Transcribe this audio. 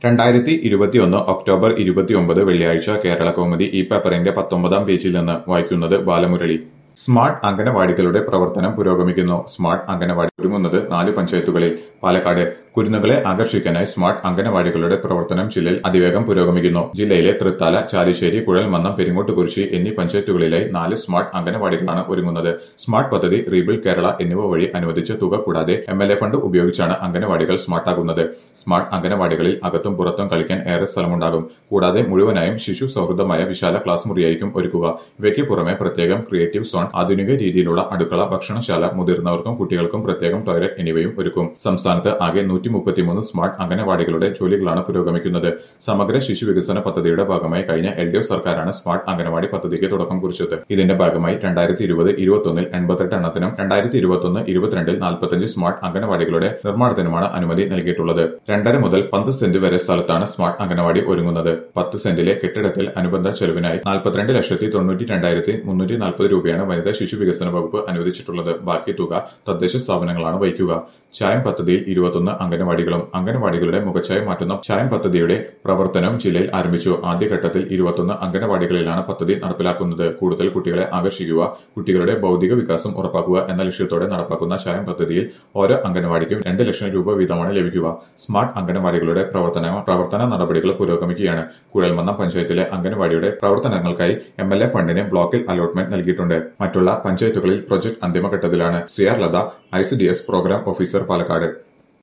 രണ്ടായിരത്തി ഇരുപത്തിയൊന്ന് ഒക്ടോബർ ഇരുപത്തിയൊമ്പത് വെള്ളിയാഴ്ച കേരള കൗമുദി ഈ പേപ്പറിന്റെ പത്തൊമ്പതാം പേജിൽ നിന്ന് വായിക്കുന്നത് ബാലമുരളി സ്മാർട്ട് അംഗനവാടികളുടെ പ്രവർത്തനം പുരോഗമിക്കുന്നു സ്മാർട്ട് അംഗനവാടി ഒരുങ്ങുന്നത് നാല് പഞ്ചായത്തുകളിൽ പാലക്കാട് കുരുന്നുകളെ ആകർഷിക്കാനായി സ്മാർട്ട് അംഗനവാടികളുടെ പ്രവർത്തനം ജില്ലയിൽ അതിവേഗം പുരോഗമിക്കുന്നു ജില്ലയിലെ തൃത്താല ചാലിശ്ശേരി കുഴൽമന്നം പെരിങ്ങോട്ടുകുറിശി എന്നീ പഞ്ചായത്തുകളിലായി നാല് സ്മാർട്ട് അംഗനവാടികളാണ് ഒരുങ്ങുന്നത് സ്മാർട്ട് പദ്ധതി റീബിൽഡ് കേരള എന്നിവ വഴി അനുവദിച്ച തുക കൂടാതെ എം എൽ എ ഫണ്ട് ഉപയോഗിച്ചാണ് അംഗനവാടികൾ സ്മാർട്ടാകുന്നത് സ്മാർട്ട് അംഗനവാടികളിൽ അകത്തും പുറത്തും കളിക്കാൻ ഏറെ സ്ഥലമുണ്ടാകും കൂടാതെ മുഴുവനായും ശിശു സൗഹൃദമായ വിശാല ക്ലാസ് മുറിയായിരിക്കും ഒരുക്കുക ഇവയ്ക്ക് പുറമെ പ്രത്യേകം ക്രിയേറ്റീവ് സോൺ ആധുനിക രീതിയിലുള്ള അടുക്കള ഭക്ഷണശാല മുതിർന്നവർക്കും കുട്ടികൾക്കും പ്രത്യേകം ടോയ്ലറ്റ് എന്നിവയും ഒരുക്കും സംസ്ഥാനത്ത് ആകെ നൂറ്റി മുപ്പത്തിമൂന്ന് സ്മാർട്ട് അംഗനവാടികളുടെ ജോലികളാണ് പുരോഗമിക്കുന്നത് സമഗ്ര ശിശു വികസന പദ്ധതിയുടെ ഭാഗമായി കഴിഞ്ഞ എൽ ഡി എഫ് സർക്കാരാണ് സ്മാർട്ട് അംഗനവാടി പദ്ധതിക്ക് തുടക്കം കുറിച്ചത് ഇതിന്റെ ഭാഗമായി രണ്ടായിരത്തി ഇരുപത് ഇരുപത്തൊന്നിൽ എൺപത്തെട്ട് എണ്ണത്തിനും രണ്ടായിരത്തി ഇരുപത്തൊന്ന് ഇരുപത്തിരണ്ടിൽ നാൽപ്പത്തഞ്ച് സ്മാർട്ട് അംഗനവാടികളുടെ നിർമ്മാണത്തിനുമാണ് അനുമതി നൽകിയിട്ടുള്ളത് രണ്ടര മുതൽ പത്ത് സെന്റ് വരെ സ്ഥലത്താണ് സ്മാർട്ട് അംഗനവാടി ഒരുങ്ങുന്നത് പത്ത് സെന്റിലെ കെട്ടിടത്തിൽ അനുബന്ധ ചെലവിനായി നാൽപ്പത്തിരണ്ട് ലക്ഷത്തി തൊണ്ണൂറ്റി രണ്ടായിരത്തി മുന്നൂറ്റി നാൽപ്പത് രൂപയാണ് വനിതാ ശിശു വികസന വകുപ്പ് അനുവദിച്ചിട്ടുള്ളത് ബാക്കി തുക തദ്ദേശ സ്ഥാപനങ്ങളാണ് വഹിക്കുക ചായം പദ്ധതിയിൽ ഇരുപത്തൊന്ന് അംഗനവാടികളും അംഗനവാടികളുടെ മുഖച്ഛായം മാറ്റുന്ന ചായം പദ്ധതിയുടെ പ്രവർത്തനം ജില്ലയിൽ ആരംഭിച്ചു ആദ്യഘട്ടത്തിൽ ഇരുപത്തൊന്ന് അംഗനവാടികളിലാണ് പദ്ധതി നടപ്പിലാക്കുന്നത് കൂടുതൽ കുട്ടികളെ ആകർഷിക്കുക കുട്ടികളുടെ ഭൗതിക വികാസം ഉറപ്പാക്കുക എന്ന ലക്ഷ്യത്തോടെ നടപ്പാക്കുന്ന ചായം പദ്ധതിയിൽ ഓരോ അംഗനവാടിക്കും രണ്ട് ലക്ഷം രൂപ വീതമാണ് ലഭിക്കുക സ്മാർട്ട് അംഗനവാടികളുടെ പ്രവർത്തന പ്രവർത്തന നടപടികൾ പുരോഗമിക്കുകയാണ് കുഴൽമന്നം പഞ്ചായത്തിലെ അംഗനവാടിയുടെ പ്രവർത്തനങ്ങൾക്കായി എം എൽ എ ഫണ്ടിന് ബ്ലോക്കിൽ അലോട്ട്മെന്റ് നൽകിയിട്ടുണ്ട് മറ്റുള്ള പഞ്ചായത്തുകളിൽ പ്രൊജക്ട് അന്തിമഘട്ടത്തിലാണ് C R Latha I C D S program officer Palakkad